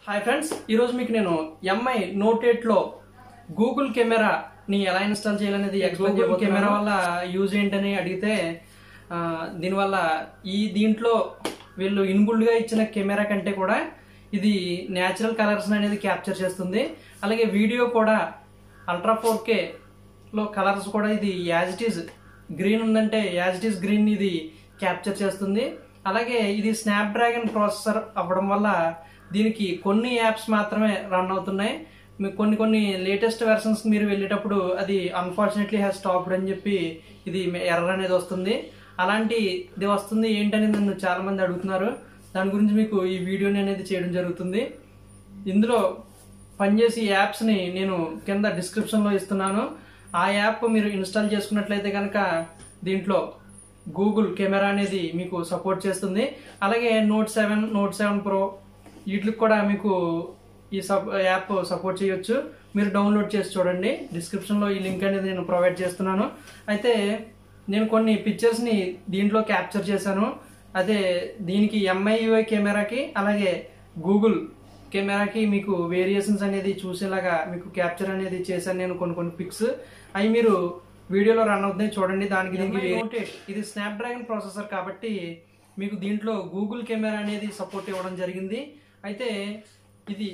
Hi friends ఈరోజు మీకు నేను ఎంఐ నోట్ ఎయిట్లో గూగుల్ కెమెరాని ఎలా ఇన్స్టాల్ చేయాలనేది ఎక్స్ప్లెయిన్ చేయబోతున్నాను కెమెరా వల్ల యూజ్ ఏంటని అడిగితే ఆ, దీనివల్ల ఈ దీంట్లో వీళ్ళు ఇన్బుల్డ్గా ఇచ్చిన కెమెరా కంటే కూడా ఇది న్యాచురల్ కలర్స్ అనేది క్యాప్చర్ చేస్తుంది అలాగే వీడియో కూడా అల్ట్రా ఫోర్ కే లో కలర్స్ కూడా ఇది యాజ్ ఇట్ ఈస్ గ్రీన్ ఉందంటే యాజ్ ఇట్ ఈస్ గ్రీన్ ఇది క్యాప్చర్ చేస్తుంది అలాగే ఇది స్నాప్ డ్రాగన్ ప్రాసెసర్ అవ్వడం వల్ల దీనికి కొన్ని యాప్స్ మాత్రమే రన్ అవుతున్నాయి మీకు కొన్ని కొన్ని లేటెస్ట్ వెర్షన్స్ మీరు వెళ్ళేటప్పుడు అది అన్ఫార్చునేట్లీ హ్యాస్ స్టాప్డ్ అని చెప్పి ఇది ఎర్రర్ అనేది వస్తుంది అలాంటి ఇది వస్తుంది ఏంటని నన్ను చాలా మంది అడుగుతున్నారు దాని గురించి మీకు ఈ వీడియోని అనేది చేయడం జరుగుతుంది ఇందులో పనిచేసే యాప్స్ని నేను కింద డిస్క్రిప్షన్లో ఇస్తున్నాను ఆ యాప్ మీరు ఇన్స్టాల్ చేసుకున్నట్లయితే కనుక దీంట్లో గూగుల్ కెమెరా అనేది మీకు సపోర్ట్ చేస్తుంది అలాగే note seven note seven pro వీటికి కూడా మీకు ఈ సబ్ యాప్ సపోర్ట్ చేయొచ్చు మీరు డౌన్లోడ్ చేసి చూడండి డిస్క్రిప్షన్లో ఈ లింక్ అనేది నేను ప్రొవైడ్ చేస్తున్నాను అయితే నేను కొన్ని పిక్చర్స్ని దీంట్లో క్యాప్చర్ చేశాను అదే దీనికి ఎంఐయుఐ కెమెరాకి అలాగే గూగుల్ కెమెరాకి మీకు వేరియేషన్స్ అనేది చూసేలాగా మీకు క్యాప్చర్ అనేది చేశాను నేను కొన్ని కొన్ని పిక్స్ అవి మీరు వీడియోలో రన్ అవుతున్నాయి చూడండి దానికి దీనికి notate. ఇది స్నాప్ డ్రాగన్ ప్రాసెసర్ కాబట్టి మీకు దీంట్లో గూగుల్ కెమెరా అనేది సపోర్ట్ ఇవ్వడం జరిగింది అయితే ఇది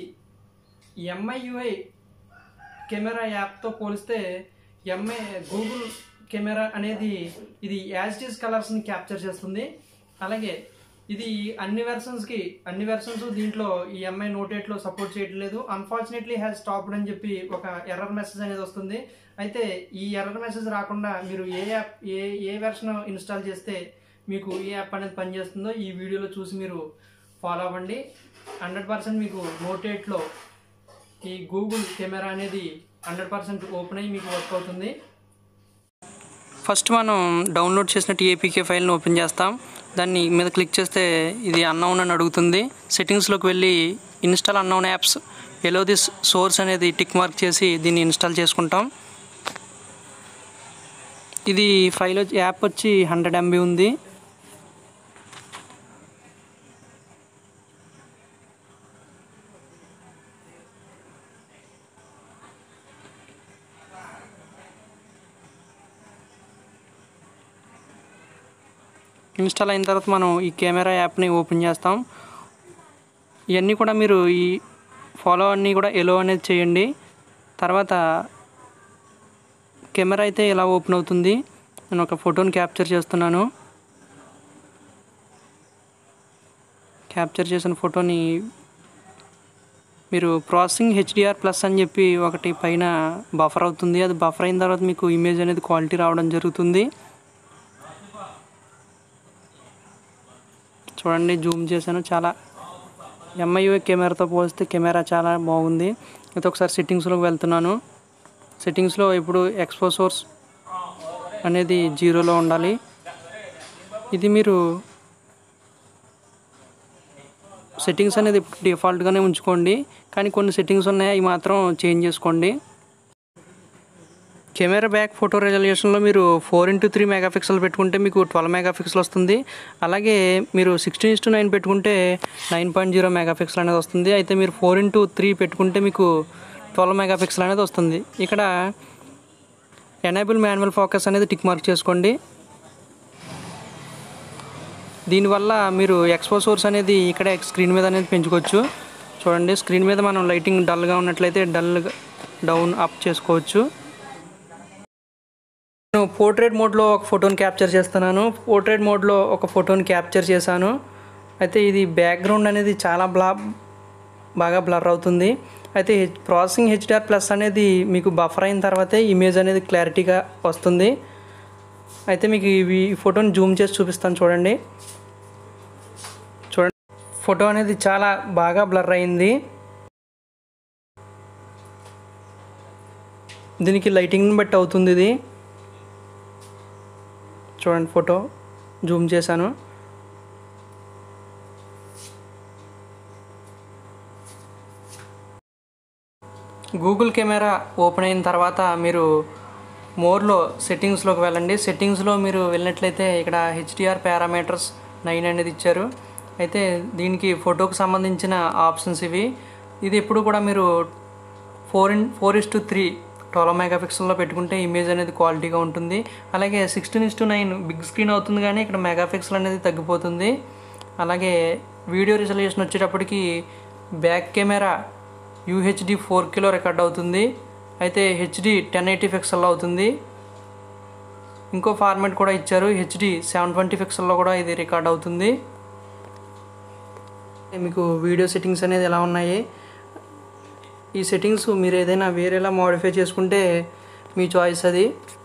ఎంఐయుఐ కెమెరా యాప్తో పోలిస్తే ఎంఐ గూగుల్ కెమెరా అనేది ఇది యాజ్ ఇట్ ఈస్ కలర్స్ని క్యాప్చర్ చేస్తుంది అలాగే ఇది అన్ని వెర్షన్స్కి అన్ని వెర్షన్స్ దీంట్లో ఈ ఎంఐ నోట్ ఎయిట్లో సపోర్ట్ చేయట్లేదు అన్ఫార్చునేట్లీ హ్యాస్ స్టాప్డ్ అని చెప్పి ఒక ఎర్రర్ మెసేజ్ అనేది వస్తుంది అయితే ఈ ఎర్రర్ మెసేజ్ రాకుండా మీరు ఏ యాప్ ఏ ఏ వెర్షన్ ఇన్స్టాల్ చేస్తే మీకు ఏ యాప్ అనేది పనిచేస్తుందో ఈ వీడియోలో చూసి మీరు ఫాలో అవ్వండి హండ్రెడ్ పర్సెంట్ మీకు నోట్ ఎయిట్లో ఈ గూగుల్ కెమెరా అనేది హండ్రెడ్ పర్సెంట్ ఓపెన్ అయ్యి మీకు వర్క్ అవుతుంది ఫస్ట్ మనం డౌన్లోడ్ చేసిన టీఏపీకే ఫైల్ని ఓపెన్ చేస్తాం దాన్ని మీద క్లిక్ చేస్తే ఇది అన్నౌన్ అని అడుగుతుంది సెట్టింగ్స్లోకి వెళ్ళి install unknown apps allow this source అనేది టిక్ మార్క్ చేసి దీన్ని ఇన్స్టాల్ చేసుకుంటాం ఇది ఫైల్ వచ్చి యాప్ వచ్చి హండ్రెడ్ ఎంబీ ఉంది ఇన్స్టాల్ అయిన తర్వాత మనం ఈ కెమెరా యాప్ని ఓపెన్ చేస్తాం ఇవన్నీ కూడా మీరు ఈ ఫాలో అన్నీ కూడా ఎలో అనేది చేయండి తర్వాత కెమెరా అయితే ఇలా ఓపెన్ అవుతుంది నేను ఒక ఫోటోని క్యాప్చర్ చేస్తున్నాను క్యాప్చర్ చేసిన ఫోటోని మీరు ప్రాసెసింగ్ హెచ్డిఆర్ ప్లస్ అని చెప్పి ఒకటి పైన బఫర్ అవుతుంది అది బఫర్ అయిన తర్వాత మీకు ఇమేజ్ అనేది క్వాలిటీ రావడం జరుగుతుంది చూడండి జూమ్ చేశాను చాలా ఎంఐయుఐ కెమెరాతో పోలిస్తే కెమెరా చాలా బాగుంది అయితే ఒకసారి సెట్టింగ్స్లోకి వెళ్తున్నాను సెట్టింగ్స్లో ఇప్పుడు ఎక్స్పో సోర్స్ అనేది జీరోలో ఉండాలి ఇది మీరు సెట్టింగ్స్ అనేది డిఫాల్ట్గానే ఉంచుకోండి కానీ కొన్ని సెట్టింగ్స్ ఉన్నాయి అవి మాత్రం చేంజ్ చేసుకోండి కెమెరా బ్యాక్ ఫోటో రెజల్యూషన్లో మీరు ఫోర్ ఇంటూ త్రీ మెగాపిక్సెల్ పెట్టుకుంటే మీకు ట్వెల్వ్ మెగాపిక్సెల్ వస్తుంది అలాగే మీరు సిక్స్టీన్ ఇస్టు నైన్ పెట్టుకుంటే నైన్ పాయింట్ జీరో మెగాపిక్సెల్ అనేది వస్తుంది అయితే మీరు ఫోర్ ఇంటూ త్రీ పెట్టుకుంటే మీకు ట్వెల్వ్ మెగాపిక్సెల్ అనేది వస్తుంది ఇక్కడ ఎనేబుల్ మాన్యువల్ ఫోకస్ అనేది టిక్ మార్క్ చేసుకోండి దీనివల్ల మీరు ఎక్స్పో సోర్స్ అనేది ఇక్కడ స్క్రీన్ మీద అనేది పెంచుకోవచ్చు చూడండి స్క్రీన్ మీద మనం లైటింగ్ డల్గా ఉన్నట్లయితే డల్ డౌన్ అప్ చేసుకోవచ్చు నేను పోర్ట్రేట్ మోడ్లో ఒక ఫోటోని క్యాప్చర్ చేస్తున్నాను పోర్ట్రేట్ మోడ్లో ఒక ఫోటోని క్యాప్చర్ చేశాను అయితే ఇది బ్యాక్గ్రౌండ్ అనేది చాలా బ్లా బాగా బ్లర్ అవుతుంది అయితే ప్రాసెసింగ్ హెచ్డిఆర్ ప్లస్ అనేది మీకు బఫర్ అయిన తర్వాతే ఇమేజ్ అనేది క్లారిటీగా వస్తుంది అయితే మీకు ఇవి ఈ ఫోటోని జూమ్ చేసి చూపిస్తాను చూడండి చూడండి ఫోటో అనేది చాలా బాగా బ్లర్ అయింది దీనికి లైటింగ్ని బట్టి అవుతుంది ఇది చూడండి ఫోటో జూమ్ చేశాను గూగుల్ కెమెరా ఓపెన్ అయిన తర్వాత మీరు మోర్లో సెట్టింగ్స్లోకి వెళ్ళండి సెట్టింగ్స్లో మీరు వెళ్ళినట్లయితే ఇక్కడ హెచ్డిఆర్ పారామీటర్స్ నైన్ అనేది ఇచ్చారు అయితే దీనికి ఫోటోకి సంబంధించిన ఆప్షన్స్ ఇవి ఇది ఎప్పుడు కూడా మీరు four in four is to three twelve mega పిక్సెల్లో పెట్టుకుంటే ఇమేజ్ అనేది క్వాలిటీగా ఉంటుంది అలాగే sixteen is to nine big screen అవుతుంది కానీ ఇక్కడ మెగా పిక్సెల్ అనేది తగ్గిపోతుంది అలాగే వీడియో రిజల్యూషన్ వచ్చేటప్పటికి back camera UHD four kilo record అవుతుంది అయితే హెచ్డి టెన్ ఎయిటీ పిక్సెల్లో అవుతుంది ఇంకో ఫార్మాట్ కూడా ఇచ్చారు హెచ్డి సెవెన్ ట్వంటీ పిక్సెల్లో కూడా ఇది రికార్డ్ అవుతుంది మీకు వీడియో సెట్టింగ్స్ అనేది ఎలా ఉన్నాయి ఈ సెట్టింగ్స్ మీరు ఏదైనా వేరేలా మోడిఫై చేసుకుంటే మీ చాయిస్ అది